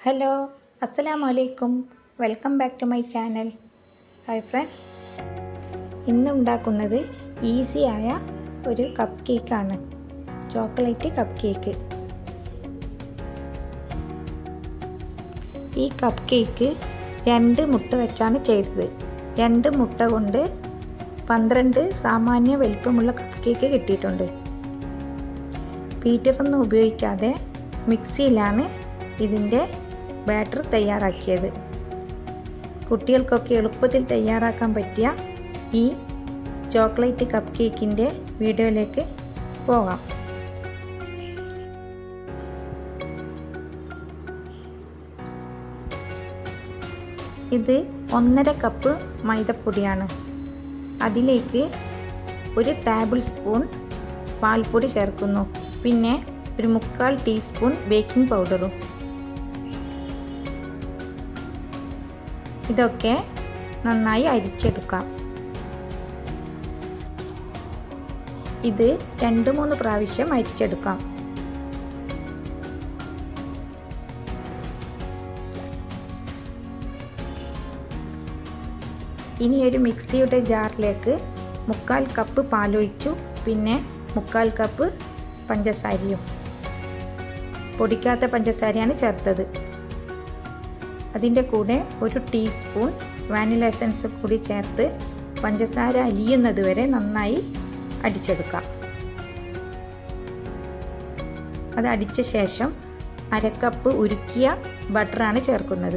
hello അസ്സലാമു അലൈക്കും welcome back to my channel hi friends ഇന്ന് ഉണ്ടാക്കുന്നത് ഈസിയായ ഒരു കപ്പ് കേക്കാണ് ചോക്ലേറ്റ് കപ്പ് കേക്ക് ഈ കപ്പ് കേക്ക് രണ്ട് മുട്ട വെച്ചാണ് ചെയ്തത് രണ്ട് മുട്ട കൊണ്ട് പന്ത്രണ്ട് സാമാന്യ വലിപ്പമുള്ള കപ്പ് കേക്ക് കിട്ടിയിട്ടുണ്ട് ബീറ്ററൊന്നും ഉപയോഗിക്കാതെ മിക്സിയിലാണ് ഇതിൻ്റെ ബാറ്റർ തയ്യാറാക്കിയത് കുട്ടികൾക്കൊക്കെ എളുപ്പത്തിൽ തയ്യാറാക്കാൻ പറ്റിയ ഈ ചോക്ലേറ്റ് കപ്പ് കേക്കിൻ്റെ വീഡിയോയിലേക്ക് പോകാം ഇത് ഒന്നര കപ്പ് മൈദപ്പൊടിയാണ് അതിലേക്ക് ഒരു ടേബിൾ സ്പൂൺ പാൽപ്പൊടി ചേർക്കുന്നു പിന്നെ ഒരു മുക്കാൽ ടീസ്പൂൺ ബേക്കിംഗ് പൗഡറും ഇതൊക്കെ നന്നായി അരിച്ചെടുക്കാം ഇത് രണ്ട് മൂന്ന് പ്രാവശ്യം അരിച്ചെടുക്കാം ഇനി ഒരു മിക്സിയുടെ ജാറിലേക്ക് മുക്കാൽ കപ്പ് പാലൊഴിച്ചു പിന്നെ മുക്കാൽ കപ്പ് പഞ്ചസാരയും പൊടിക്കാത്ത പഞ്ചസാരയാണ് ചേർത്തത് അതിൻ്റെ കൂടെ ഒരു ടീസ്പൂൺ വാനില എസൻസ് കൂടി ചേർത്ത് പഞ്ചസാര അലിയുന്നത് വരെ നന്നായി അടിച്ചെടുക്കാം അത് അടിച്ച ശേഷം അരക്കപ്പ് ഉരുക്കിയ ബട്ടറാണ് ചേർക്കുന്നത്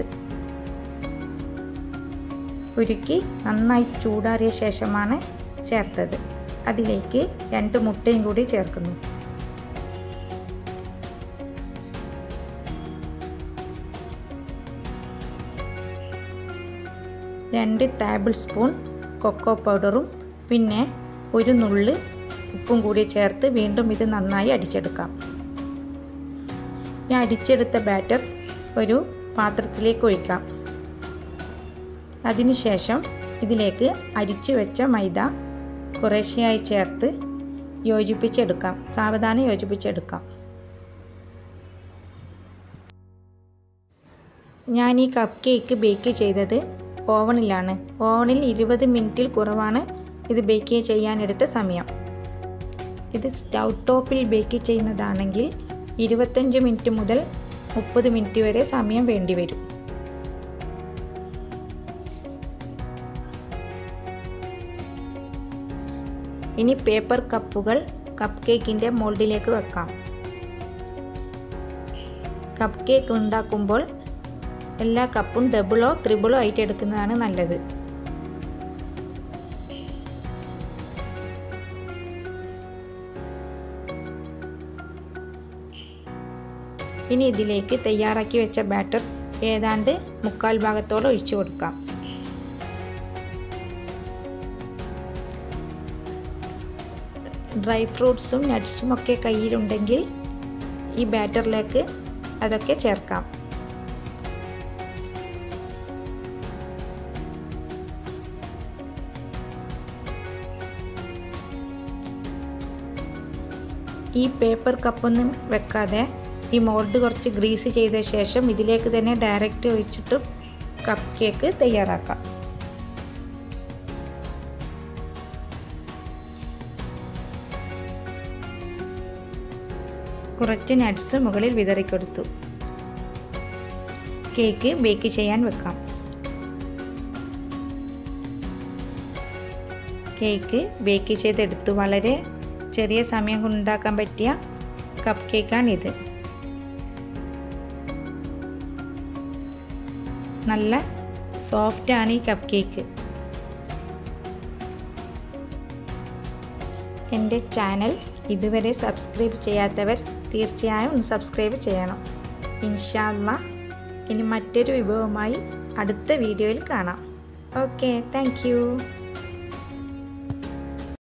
ഉരുക്കി നന്നായി ചൂടാറിയ ശേഷമാണ് ചേർത്തത് അതിലേക്ക് രണ്ട് മുട്ടയും കൂടി ചേർക്കുന്നു രണ്ട് ടേബിൾ സ്പൂൺ കൊക്കോ പൗഡറും പിന്നെ ഒരു നുള്ള് ഉപ്പും കൂടി ചേർത്ത് വീണ്ടും ഇത് നന്നായി അടിച്ചെടുക്കാം ഈ അടിച്ചെടുത്ത ബാറ്റർ ഒരു പാത്രത്തിലേക്ക് ഒഴിക്കാം അതിനുശേഷം ഇതിലേക്ക് അരിച്ചു വെച്ച മൈദ കുറേശ്ശെയായി ചേർത്ത് യോജിപ്പിച്ചെടുക്കാം സാവധാനം യോജിപ്പിച്ചെടുക്കാം ഞാൻ ഈ കപ്പ് കേക്ക് ബേക്ക് ചെയ്തത് ഓവണിലാണ് ഓവണിൽ ഇരുപത് മിനിറ്റിൽ കുറവാണ് ഇത് ബേക്ക് ചെയ്യാനെടുത്ത സമയം ഇത് സ്റ്റൗ ടോപ്പിൽ ബേക്ക് ചെയ്യുന്നതാണെങ്കിൽ ഇരുപത്തഞ്ച് മിനിറ്റ് മുതൽ മുപ്പത് മിനിറ്റ് വരെ സമയം വേണ്ടിവരും ഇനി പേപ്പർ കപ്പുകൾ കപ്പ് കേക്കിൻ്റെ മോൾഡിലേക്ക് വെക്കാം കപ്പ് കേക്ക് ഉണ്ടാക്കുമ്പോൾ എല്ലാ കപ്പും ഡബിളോ ത്രിബിളോ ആയിട്ട് എടുക്കുന്നതാണ് നല്ലത് ഇനി ഇതിലേക്ക് തയ്യാറാക്കി വെച്ച ബാറ്റർ ഏതാണ്ട് മുക്കാൽ ഭാഗത്തോളം ഒഴിച്ചു കൊടുക്കാം ഡ്രൈ ഫ്രൂട്ട്സും നട്ട്സും ഒക്കെ കയ്യിലുണ്ടെങ്കിൽ ഈ ബാറ്ററിലേക്ക് അതൊക്കെ ചേർക്കാം ഈ പേപ്പർ കപ്പൊന്നും വെക്കാതെ ഈ മോൾഡ് കുറച്ച് ഗ്രീസ് ചെയ്ത ശേഷം ഇതിലേക്ക് തന്നെ ഡയറക്റ്റ് ഒഴിച്ചിട്ട് കപ്പ് കേക്ക് തയ്യാറാക്കാം കുറച്ച് നട്ട്സ് മുകളിൽ വിതറിക്കൊടുത്തു കേക്ക് ബേക്ക് ചെയ്യാൻ വെക്കാം കേക്ക് ബേക്ക് ചെയ്തെടുത്തു വളരെ ചെറിയ സമയം കൊണ്ട് ഉണ്ടാക്കാൻ പറ്റിയ കപ്പ് കേക്കാണിത് നല്ല സോഫ്റ്റ് ആണ് ഈ കപ്പ് കേക്ക് എൻ്റെ ചാനൽ ഇതുവരെ സബ്സ്ക്രൈബ് ചെയ്യാത്തവർ തീർച്ചയായും ഒന്ന് സബ്സ്ക്രൈബ് ചെയ്യണം ഇൻഷാല്ല ഇനി മറ്റൊരു വിഭവമായി അടുത്ത വീഡിയോയിൽ കാണാം ഓക്കെ താങ്ക്